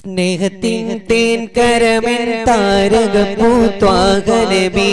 സ്നേഹത്തിൻ തേൻ കരമൻ താരക പൂത്വാകനബി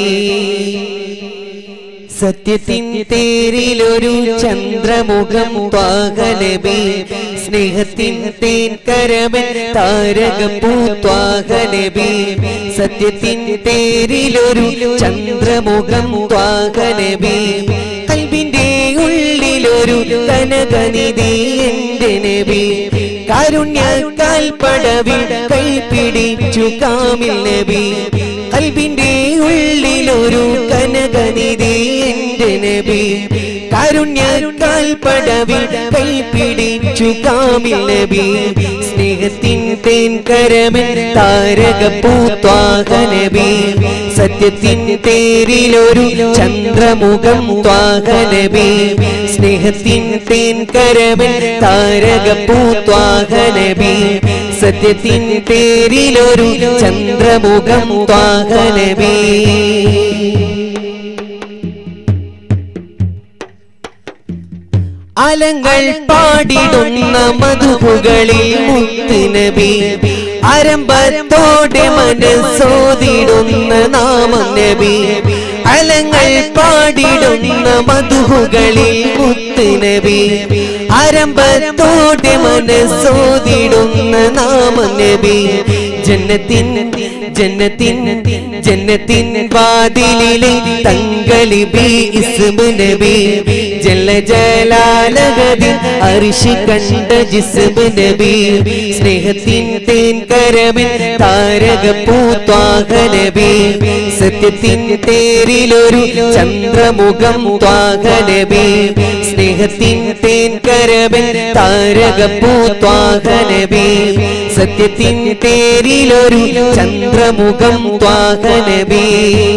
സത്യത്തിൻ തേരിലൊരു ചന്ദ്രമുഖം ത്വാകനബി സ്നേഹത്തിൻ തേൻ കരമൻ താരക പൂത്വാകനബി സത്യത്തിൻ തേരിലൊരു ചന്ദ്രമുഖം ത്വാകനബി കൽബിന്റെ ഉള്ളിലൊരു കനകനിധി എന്റെ നബി കാരുണ്യക്കാൽ പടവിൽ കൈപിടിച്ചു കാമിൽ നബി കൽബിന്റെ ഉള്ളിലൊരു കനകനിധി എന്റെ നബി കാരുണ്യക്കാൽ പടവിൽ കൈപിടിച്ചു കാമിൽ നബി സ്നേഹത്തിൻ തേൻ കരമൻ താരക പൂത്വാക നബി സത്യത്തിൻ തേരിലൊരു ചന്ദ്രമുഖം ത്വാക നബി സ്നേഹത്തിൻ തേൻ കരമൻ താരക പൂത്വാക നബി സത്യത്തിൻ തേരിലൊരു ചന്ദ്രമുഖം ത്വാക നബി അലങ്ങൾ പാടിടുന്ന മധുപുകളിൽ മുത്ത് നബി ആരംഭത്തോടെ മനസ്സോതിടുന്ന നാമം നബി അലങ്ങൾ പാടിടുന്ന മധുഹുകളിൽ മുത്ത് നബി ആരംഭത്തോടെ മനസ്സോതിടുന്ന നാമം നബി ജന്നത്തിൻ ജന്നത്തിൻ ജന്നത്തിൻ വാതിലിലെ തങ്കളിബി ഇസ്മു നബി ജല്ല ജലാലഗതി അരിശി കണ്ട ജിസ്മു നബി സ്നേഹത്തിൻ തേൻ കരമൻ താരക പൂത്വാക നബി സത്യത്തിൻ തേരിലൊരു ചന്ദ്രമുഖം ത്വാക നബി സ്നേഹത്തിൻ തേൻ കരമൻ താരക പൂത്വാക നബി സത്യത്തിൻ തേരിലൊരു ചന്ദ്രമുഖം ത്വാക നബി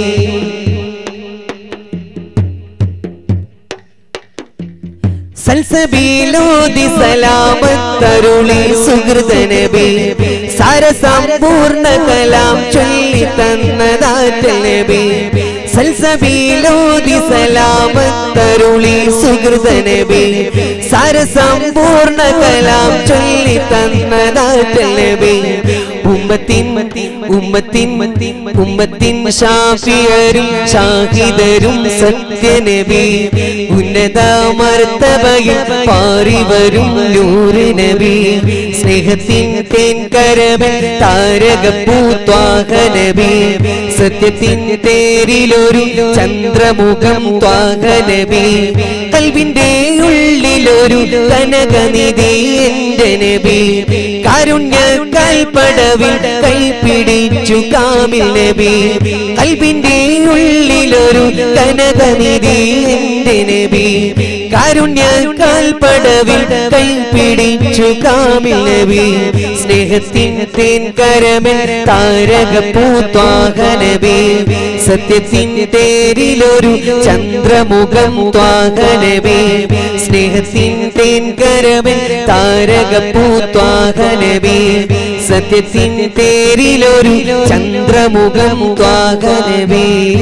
സൽസബീലോതി സലാമത്തരുളി സുഹൃത നബി സാരസമ്പൂർണ്ണ കലാം ചൊല്ലി തന്നതാറ്റൽ നബി സൽസബീലോതി സലാമത്തരുളി സുഹൃത നബി സാരസമ്പൂർണ്ണ കലാം ചൊല്ലി തന്നതാറ്റൽ നബി ഉമ്മത്തിൻ ഉമ്മത്തിൻ ഉമ്മത്തിൻ ഷാഫിയരും ഷാഹിദരും സത്യനബി ഉന്നത മർത്തബയിൽ പാറി വരും നൂറ് നബി സ്നേഹത്തിൻ തേൻ കരമൻ താരക പൂത്വാക നബി സത്യത്തിൻ തേരിലൊരു ചന്ദ്രമുഖം ത്വാക നബി കൽവിന്റെ ഉള്ളിലൊരു കനകനിധി എന്റെ നബി കാരുണ്യ കൽപ്പടവിൽ കൈപിടിച്ചു കാമിൽ നബി കൽബിന്റെ ഉള്ളിലൊരു കനകനിധി എന്റെ നബി കാരുണ്യ കൽപ്പടവിൽ കൈപിടിച്ചു കാമിൽ നബി സ്നേഹത്തിൻ തേൻ കരമൻ താരക പൂത്വാക നബി സത്യത്തിൻ തേരിലൊരു ചന്ദ്രമുഖം ത്വാക നബി സ്നേഹത്തിൻ തേൻ കരമൻ താരക പൂത്വാക നബി സത്യത്തിൻ തേരിലൊരു ചന്ദ്രമുഖം ത്വാക നബി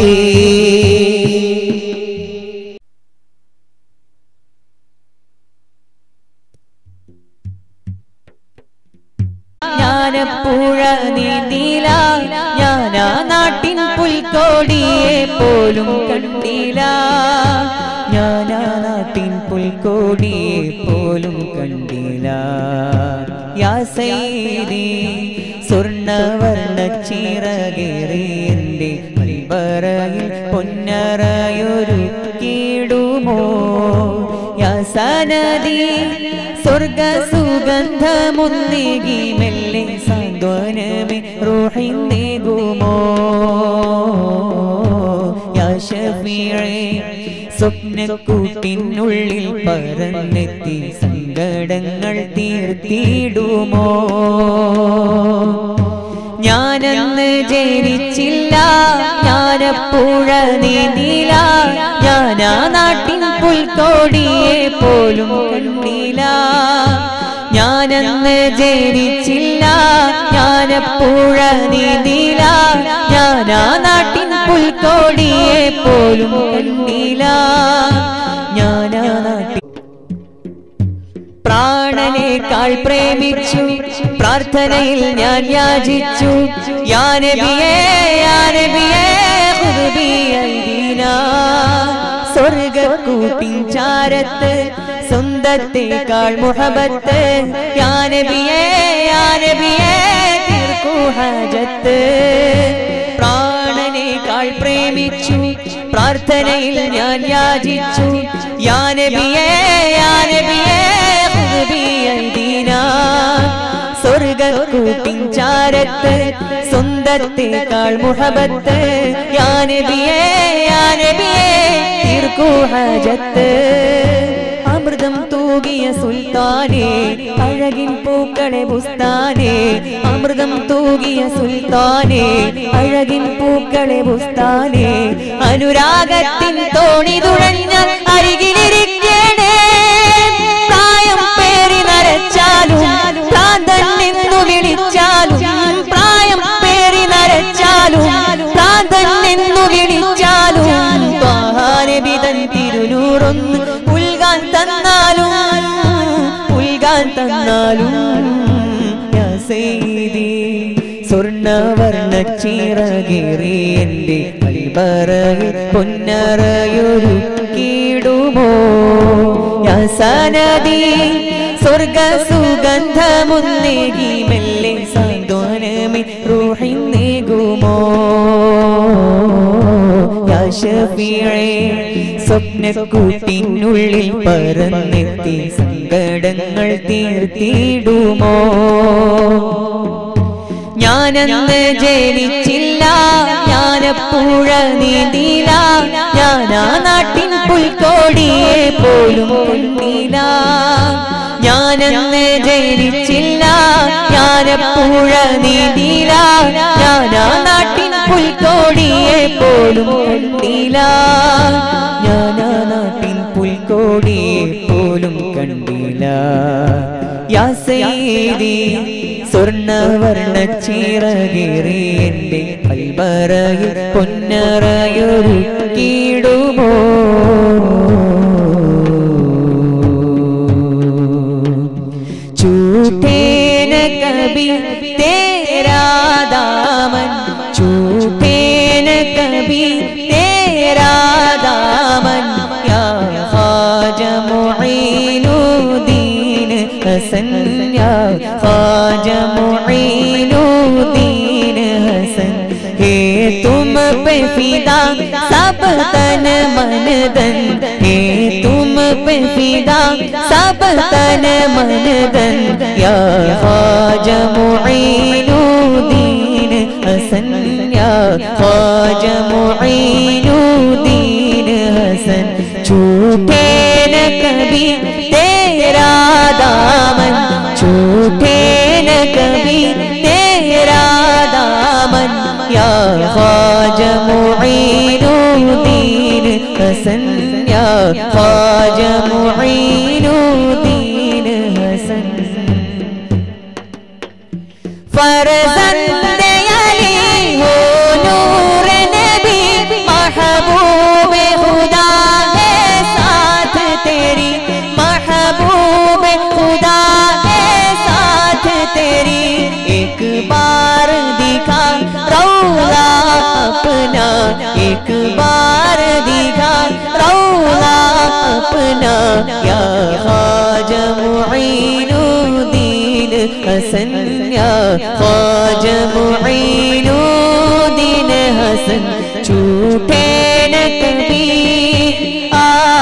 ജ്ഞാനപ്പുഴ നീന്തില ഞാനാ നാട്ടിൻ പുൽക്കോടിയെ പോലും കണ്ടില്ല ഞാനാ നാട്ടിൻ പുൽക്കോടിയെ പോലും കണ്ടില്ല യാ സൈദി സ്വർണവർണ്ണ ചിറകേറിയന്റെ മൽബറയിൽ പൊന്നറയൊരു കീടുമോ യാ സനദി സ്വർഗ സുഗന്ധമുന്നേകി മെല്ലെ സാന്ത്വനമേ റൂഹിന്നേകുമോ യാ ഷഫീഴേ സ്വപ്നക്കൂട്ടിനുള്ളിൽ പറന്നെത്തി സങ്കടങ്ങൾ തീർത്തിടുമോ ഞാനന്ന് ജനിച്ചില്ല ഞാനപ്പുഴ നീന്തില ഞാനാ നാട്ടിൻ പുൽക്കോടിയെ പോലും കണ്ടില്ല ഞാനന്ന് ജനിച്ചില്ല ഞാനപ്പുഴ നീന്തില ഞാനാ നാട്ടിൻ പുൽക്കോടിയെ പോലും കണ്ടില്ല ഞാനാ നാട്ടിൻ പ്രാണനെ പ്രാണനേക്കാൾ പ്രേമിച്ചു പ്രാർത്ഥനയിൽ ഞാൻ യാചിച്ചു യാ നബിയേ യാ നബിയേ ഖുദ് ബി ഐദീനാ സ്വർഗക്കൂട്ടിൻ ചാരത്ത് സ്വന്തത്തേക്കാൾ മുഹബത്ത് യാ നബിയേ യാ നബിയേ തീർക്കൂ ഹാജത്ത് പ്രാണനേക്കാൾ പ്രേമിച്ചു പ്രാർത്ഥനയിൽ ഞാൻ യാചിച്ചു യാ നബിയേ യാ നബിയേ ഖുദ് ബി ഐദീനാ സ്വർഗക്കൂട്ടിൻ ചാരത്ത് സ്വന്തത്തേക്കാൾ മുഹബത്ത് യാ നബിയേ യാ നബിയേ തീർക്കൂ ഹാജത്ത് അമൃതം തൂകിയ സുൽത്താനേ അഴകിൻ പൂക്കളെ ബുസ്താനേ അമൃതം തൂകിയ സുൽത്താനേ അഴകിൻ പൂക്കളെ ബുസ്താനേ അനുരാഗത്തിൻ തോണി തുഴഞ്ഞ അരികിലിരിക്കണേ പ്രായം പേറി നരച്ചാലും ഭ്രാന്തൻ നിന്നു വിളിച്ചാലും പ്രായം പേറി നരച്ചാലും ഭ്രാന്തൻ നിന്നു വിളിച്ചാലും ത്വാഹാനബിതൻ തിരുനൂറൊന്ന് ഉൽകാൻ തന്നാലും ഉൽകാൻ തന്നാലും യാ സയ്യിദി സ്വർണവർണ്ണ ചിറകേറി എന്റെ കൽബറയിൽ പൊന്നറയൊരുക്കിടുമോ യാ സനദി സ്വർഗ സുഗന്ധമുന്നേകി മെല്ലെ സാന്ത്വനമി റൂഹിൻ നേകുമോ യാ ഷഫീഴേ സ്വപ്നക്കൂട്ടിനുള്ളിൽ പറന്നെത്തി സങ്കടങ്ങൾ തീർത്തിടുമോ ഞാനന്ന് ജനിച്ചില്ല ഞാനപ്പുഴ നീന്തില്ല ഞാനാ നാട്ടിൻ പുൽക്കോടിയെ പോലും കണ്ടില്ല ഞാനന്ന് ജനിച്ചില്ല ഞാനപ്പുഴ നീന്തില്ല ഞാനാ നാട്ടിൻ പുൽക്കോടിയെ പോലും കണ്ടില്ല ഞാനാ നാട്ടിൻ പുൽക്കോടിയെ പോലും കണ്ടില്ല യാ സയ്യിദി സ്വർണവർണ്ണ ചിറകേറി എന്റെ കൽബറയിൽ പൊന്നറയൊരുക്കിടുമോ झूठे न कभी तेरा दामन झूठे न कभी तेरा दामन या ख्वाज मुईनुद्दीन हसन या ख्वाज मुईनुद्दीन हसन हे तुम पे फिदा सब तन मन दन हे तुम पे फिदा सब तन मन दन या ख्वाज मुईनुद्दीन हसन या ख्वाज मुईनुद्दीन हसन झूठे न कभी तेरा दामन झूठे न कभी तेरा दामन या ख्वाज मुईनुद्दीन हसन या ख्वाज मुईनुद्दीन हसन फरजंद अली हो नूर नबी महबूब खुदा है साथ तेरी महबूब खुदा है साथ तेरी एक बार दिखा रौला अपना एक बार दिखा रौला अपना या ख्वाज मुईनुद्दीन हसन या ख्वाज मुईनुद्दीन हसन झूठे न कभी आ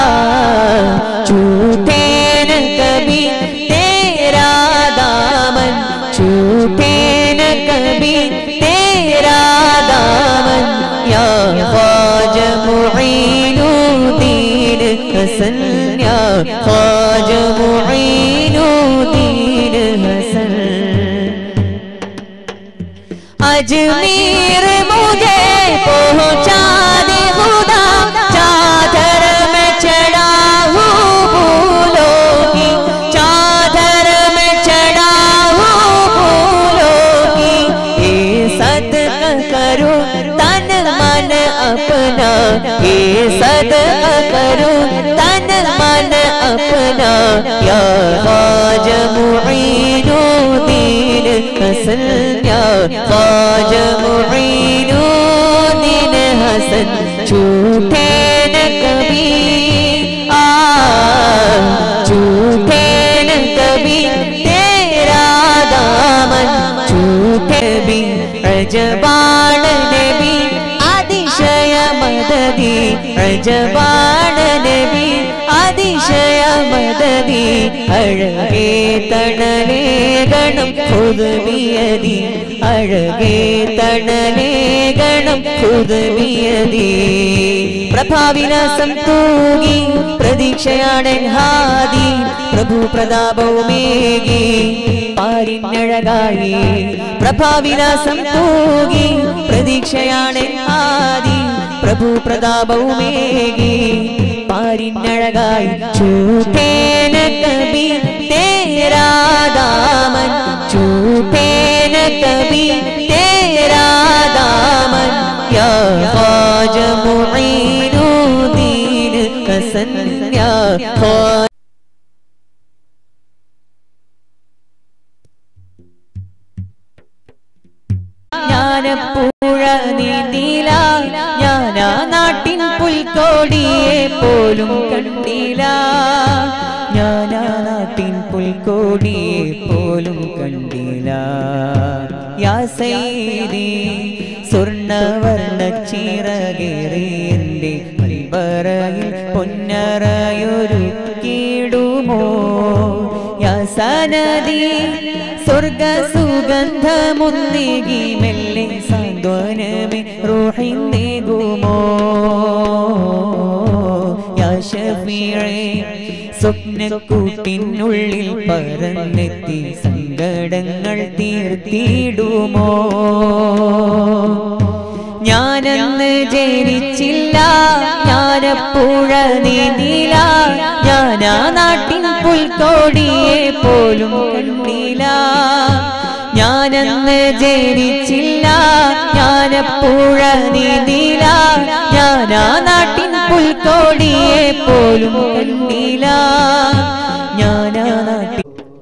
झूठे न कभी तेरा दामन झूठे न कभी तेरा दामन या ख्वाज मुईनुद्दीन हसन या ख्वाज मुईनुद्दीन हसन अजमेर मुझे पहुंचा दे खुदा चादर में चढ़ा हूँ फूलों की चादर में चढ़ा हूँ फूलों की ये सदका करो तन मन अपना ये सदका करो तन मन अपना या ख्वाज मुईनुद्दीन हसन या ख्वाज मुईनुद्दीन हसन झूठे न कभी आ झूठे न कभी तेरा दामन झूठे भी अजबान नबी അതിശയ മദതി അജബാണ നബി അതിശയ മദതി അഴകേ തണലേ ഗണം പുതുവിയതി അഴകേ തണലേ ഗണം പുതുവിയതി പ്രഭാവിലാസം തൂകി പ്രതീക്ഷയാണ് ഹാദി പ്രഭു പ്രതാപവുമേകി പാരിനഴകായി പ്രഭാവിലാസം തൂകി പ്രതീക്ഷയാണ് ആദി പ്രഭു പ്രതാപവുമേകി പാരിനഴകായി ചൂട്ടേന കബി തേരാദാമൻ ചൂട്ടേന കബി തേരാദാമൻ യാ ഖാജ മുഈനുദ്ദീൻ ഹസൻ യാ ഖാജ ജ്ഞാനപ്പുഴ നീന്തില ഞാനാ നാട്ടിൻ പുൽക്കോടിയെ പോലും കണ്ടില്ല ഞാനാ നാട്ടിൻ പുൽക്കോടിയെ പോലും കണ്ടില്ല യാ സൈദി സ്വർണവർണ്ണ ചിറകേറി എൻ്റെ മൽബറയിൽ പൊന്നറയൊരു കീടുമോ യാ സനദി സ്വർഗ സുഗന്ധമുന്നേകി മെല്ലെ സാന്ത്വനമേ റൂഹിന്നേകുമോ യാ ഷഫീഴേ സ്വപ്നക്കൂട്ടിനുള്ളിൽ പറന്നെത്തി സങ്കടങ്ങൾ തീർത്തിടുമോ ഞാനന്ന് ജനിച്ചില്ല ഞാനപ്പുഴ നീന്തില്ല ഞാനാ നാട്ടിൻ പുൽക്കോടിയെ പോലും കണ്ടില്ല ഞാനന്ന് ജനിച്ചില്ല ഞാനപ്പുഴ നീന്തില്ല ഞാനാ നാട്ടിൻ പുൽക്കോടിയെ പോലും കണ്ടില്ല ഞാനാ നാട്ടിൻ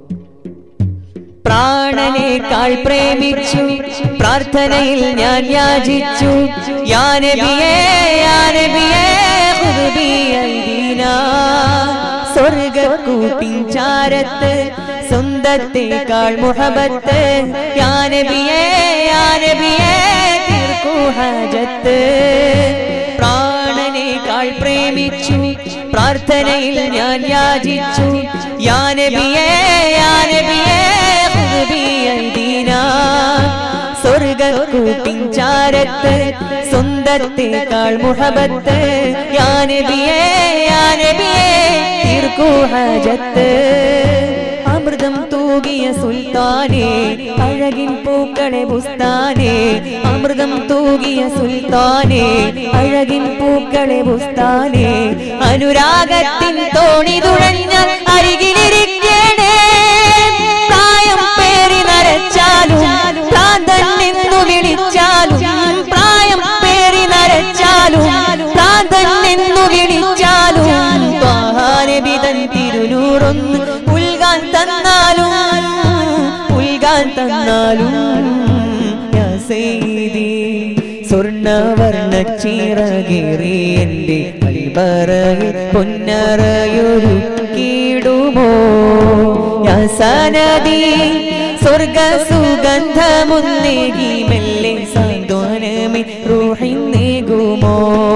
പ്രാണനേക്കാൾ പ്രേമിച്ചു പ്രാർത്ഥനയിൽ ഞാൻ യാചിച്ചു യാനബിയേ യാനബിയേ ഖുർബിയൈദീനാ സ്വർഗക്കൂട്ടിൻ ചാരത്ത് സ്വന്തത്തേക്കാൾ മുഹബത്ത് യാനബിയേ യാനബിയേ തീർക്കൂ ഹാജത്ത് പ്രാണനേക്കാൾ പ്രേമിച്ചു പ്രാർത്ഥനയിൽ ഞാൻ യാചിച്ചു യാനബിയേ യാനബിയേ ഖുർബിയൈദീനാ സ്വർഗക്കൂട്ടിൻ ചാരത്ത് സ്വന്തത്തേക്കാൾ മുഹബത്ത് യാനബിയേ യാനബിയേ തീർക്കൂ ഹാജത്ത് അമൃതം തൂകിയ സുൽത്താനേ അഴകിൻ പൂക്കളെ ബുസ്താനേ അമൃതം തൂകിയ സുൽത്താനേ അഴകിൻ പൂക്കളെ ബുസ്താനേ അനുരാഗത്തിൻ തോണി തുഴഞ്ഞാൽ അരികിലിരിക്കണേ പ്രായം പേറി നരച്ചാലും ഭ്രാന്തൻ നിന്നു വിളിച്ചാലും പ്രായം പേറി നരച്ചാലും ഭ്രാന്തൻ നിന്നു വിളിച്ചാലും ത്വാഹാനബിതൻ തിരുനൂറൊന്ന് ഉൽകാൻ തന്നാലും ഉൽകാൻ തന്നാലും യാ സയ്യിദി സ്വർണവർണ്ണ ചിറകേറി എൻ്റെ കൽബറയിൽ പൊന്നറയൊരു കീടുമോ യാ സനദി സ്വർഗ സുഗന്ധമുന്നേകി മെല്ലെ സാന്ത്വനമേ റൂഹിന്നേകുമോ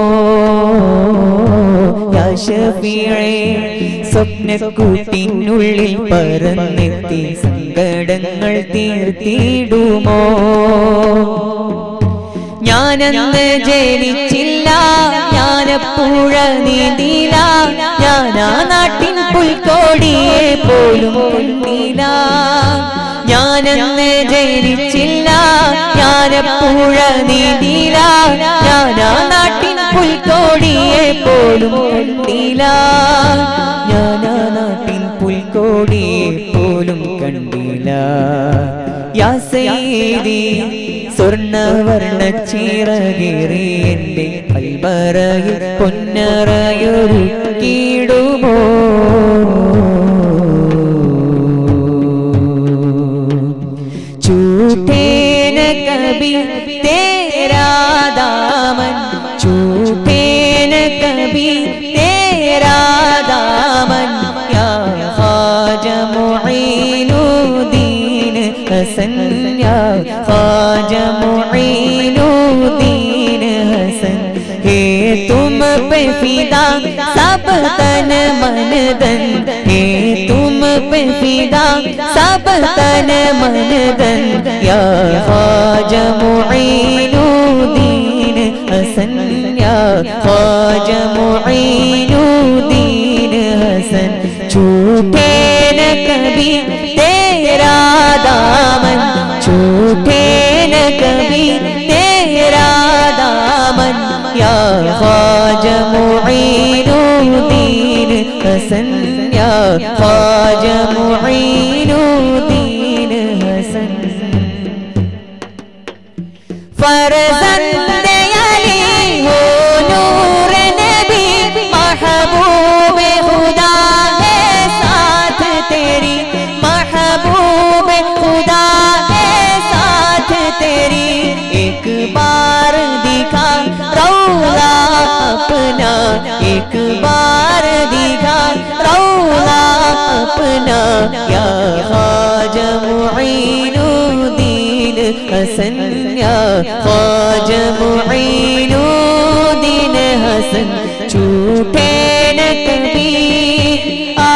യാ ഷഫീഴേ സ്വപ്നക്കൂട്ടിനുള്ളിൽ പറന്നെത്തി സങ്കടങ്ങൾ തീർത്തിടുമോ ഞാനന്ന് ജനിച്ചില്ല ഞാനപ്പുഴ നീന്തില്ല ഞാനാ നാട്ടിൻ പുൽക്കോടിയെ പോലും കണ്ടില്ല ഞാനന്ന് ജനിച്ചില്ല ഞാനപ്പുഴ നീന്തില്ല ഞാനാ നാട്ടിൻ പുൽക്കോടിയെ പോലും കണ്ടില്ല ഞാനാ നാട്ടിൻ പുൽക്കോടിയെ പോലും കണ്ടില്ല യാ സയ്യിദി സ്വർണവർണ്ണ ചിറകേറി എൻ്റെ കൽബറയിൽ പൊന്നറയൊരു കീടുമോ हसन या ख्वाजा मुईनुद्दीन हसन हे तुम पे फिदा सब तन मन दन हे तुम पे फिदा सब तन मन दन या ख्वाजा मुईनुद्दीन हसन या ख्वाजा मुईनुद्दीन हसन छूटे न कभी तेरा दामन छूटे न कभी तेरा दामन या ख्वाजा मुईनुद्दीन हसन या ख्वाजा मुईनुद्दीन हसन फरजंद अली हो नूर नबी महबूब खुदा है साथ तेरी महबूब खुदा है साथ तेरी एक बार दिखा रौला अपना एक बार दिखा रौला अपना या ख्वाजा मुईनुद्दीन हसन या ख्वाजा मुईनुद्दीन हसन छूटे न कभी आ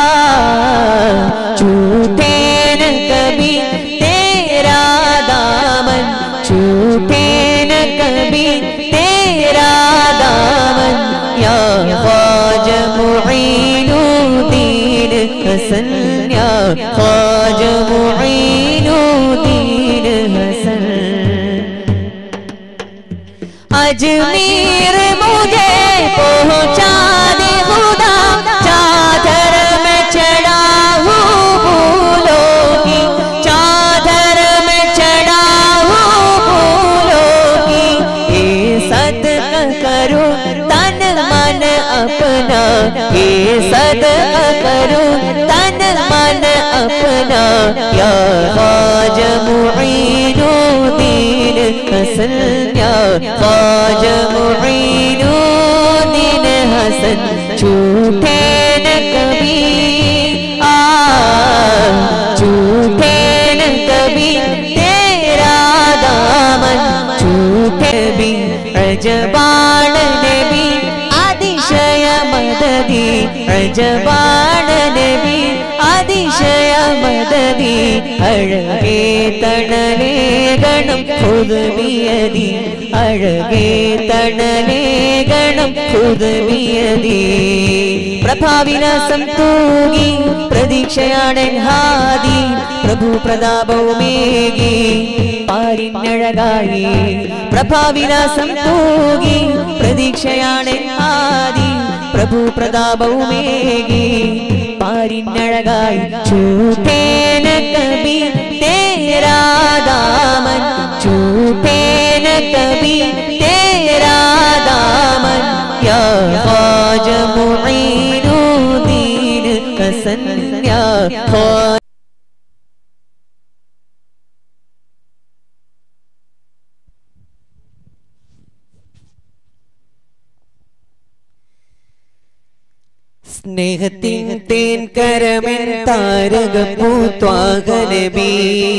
छूटे न कभी तेरा दामन छूटे न कभी तेरा दामन या ख्वाजा मुईनुद्दीन हसन या ख्वाजा मुईनुद्दीन हसन अजमेर मुझे पहुंचा दे खुदा चादर में चढ़ा हूँ फूलों की चादर में चढ़ा हूँ फूलों की ये सदका करो तन मन अपना ये सदका करो तन मन अपना या ख्वाजा मुईनुद्दीन हसन या ख्वाजा मुईनुद्दीन हसन छूटे न कभी आ छूटे न कभी तेरा दामन छूटे भी अजबान नबी അതിശയ മദതി അജബാണ നബി അതിശയ മദതി അഴകേ തണലേ ഗണം പുതുമിയതി അഴകേ തണലേ ഗണം പുതുമിയതി പ്രഭാവിലാസം തൂകി പ്രതീക്ഷയാണ് ഹാദി പ്രഭു പ്രതാപവുമേകി പാരിനഴകായി പ്രഭാവിലാസം തൂകി പ്രതീക്ഷയാണ് ആദി പ്രഭു പ്രതാപവുമേകി പാരിനഴകായി ചൂട്ടേന കവി തേരാ ദാമൻ ചൂട്ടേന കവി തേരാ ദാമൻ യാ ഖാജ മുഈനുദ്ദീൻ ഹസൻ യാ ഖാജ സ്നേഹത്തിൻ തേൻ കരമൻ താരകപ്പൂത്വാകനബി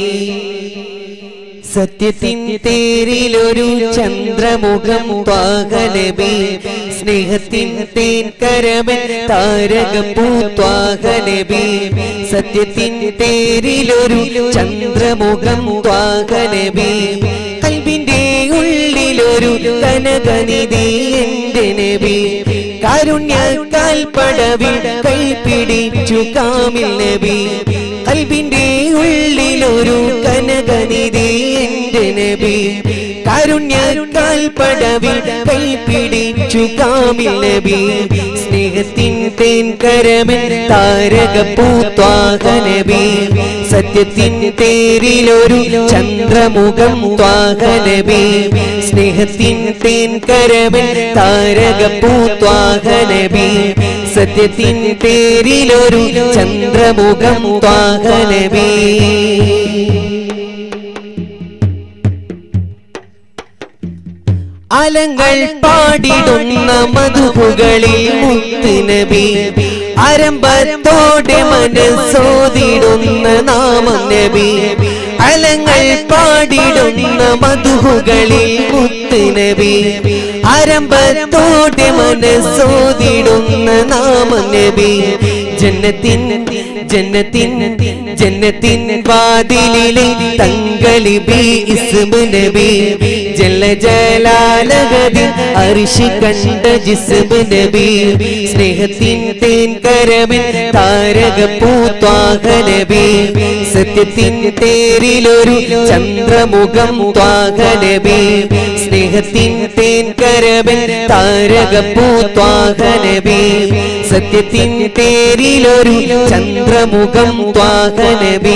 സത്യത്തിൻ തേരിലൊരു ചന്ദ്രമുഖം ത്വാകനബി സ്നേഹത്തിൻ തേൻ കരമൻ താരകപ്പൂത്വാകനബി സത്യത്തിൻ തേരിലൊരു ചന്ദ്രമുഖം ത്വാകനബി കൽബിന്റെ ഉള്ളിലൊരു കനകനിധി എന്റെ നബി കാരുണ്യക്കാൽ പടവിൽ കൈപിടിച്ചു കാമിൽ നബി കൽബിന്റെ ഉള്ളിലൊരു കനകനിധി എന്റെ നബി കാരുണ്യക്കാൽ പടവിൽ കൈപിടിച്ചു കാമിൽ നബി സ്നേഹത്തിൻ തേൻ കരമൻ താരകപ്പൂത്വാക നബി സത്യത്തിൻ തേരിലൊരു ചന്ദ്രമുഖം ത്വാക നബി സ്നേഹത്തിൻ തേൻ കരമൻ താരകപ്പൂത്വാക നബി സത്യത്തിൻ തേരിലൊരു ചന്ദ്രമുഖം ത്വാക നബി അലങ്ങൾ പാടിടുന്ന മധുപുകളിൽ മുത്തുനബി അരമ്പത്തോടെ മനസ്സോതിടുന്ന നാമം നബി അലങ്ങൾ പാടിടുന്ന മധുഹുകളിൽ മുത്തുനബി ആരംഭത്തോടെ മനസ്സോതിടുന്ന നാമനബി ജന്നത്തിൻ ജന്നത്തിൻ ജന്നത്തിൻ വാതിലിലെ തങ്കളിബി ഇസ്മു നബി ജല ജലാലഗതി അരിശി കണ്ട ജിസ്മു നബി സ്നേഹത്തിൻ തേൻ കരമിൽ താരക പൂത്വാഹ നബി സത്യത്തിൻ തേരിലൊരു ചന്ദ്രമുഖം ത്വാഹ നബി സ്നേഹത്തിൻ തേൻ കരമിൽ താരക പൂത്വാഹ നബി സത്യത്തിൻ തേരിലൊരു ചന്ദ്രമുഖം ത്വാഹ നബി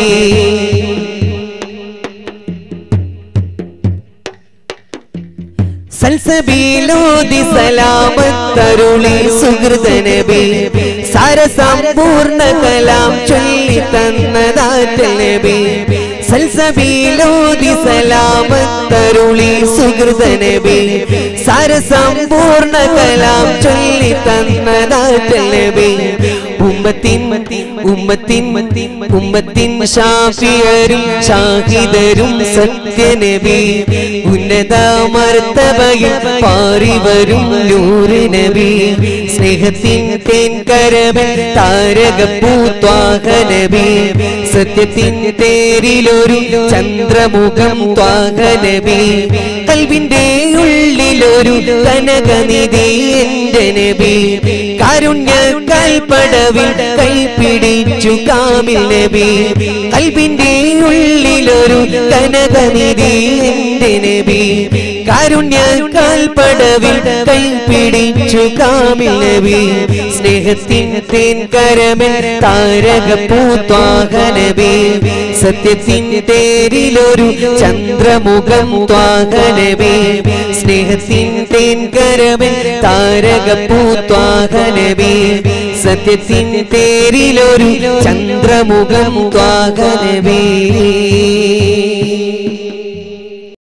സൽസബീലോതി സലാമത്തരുളി സുഹൃത നബി സാരസമ്പൂർണ്ണ കലാം ചൊല്ലി തന്നതാറ്റൽ നബി സൽസബീലോതി സലാമത്തരുളി സുഹൃത നബി സാരസമ്പൂർണ്ണ കലാം ചൊല്ലി തന്നതാറ്റൽ നബി ഉമ്മത്തിൻ ഉമ്മത്തിൻ ഉമ്മത്തിൻ ഷാഫിയരും ഷാഹിദരും സത്യനബി ഉന്നത മർത്തബയിൽ പാറി വരും നൂറ് നബി സ്നേഹത്തിൻ തേൻ കരമൽ താരക പൂത്വാഹ നബി സത്യത്തിൻ തേരിലൊരു ചന്ദ്രമുഖം ത്വാഹ നബി കൽവിന്റെ ഉള്ളിലൊരു കനകനിധി എന്റെ നബി കാരുണ്യ കൽപ്പടവിൽ കൈപിടിച്ചു കാമിൽ നബി കൽവിന്റെ ഉള്ളിലൊരു കനകനിധി എന്റെ നബി കാരുണ്യ കൽപ്പടവിൽ കൈപിടിച്ചു കാമിൽ നബി സ്നേഹത്തിൻ തേൻ കരമൽ താരക പൂത്വാഹ നബി സത്യത്തിൻ തേരിലൊരു ചന്ദ്രമുഖം ത്വാഹ നബി സ്നേഹത്തിൻ തേൻ കരമൽ താരക പൂത്വാഹ നബി സത്യത്തിൻ തേരിലൊരു ചന്ദ്രമുഖം ത്വാഹ നബി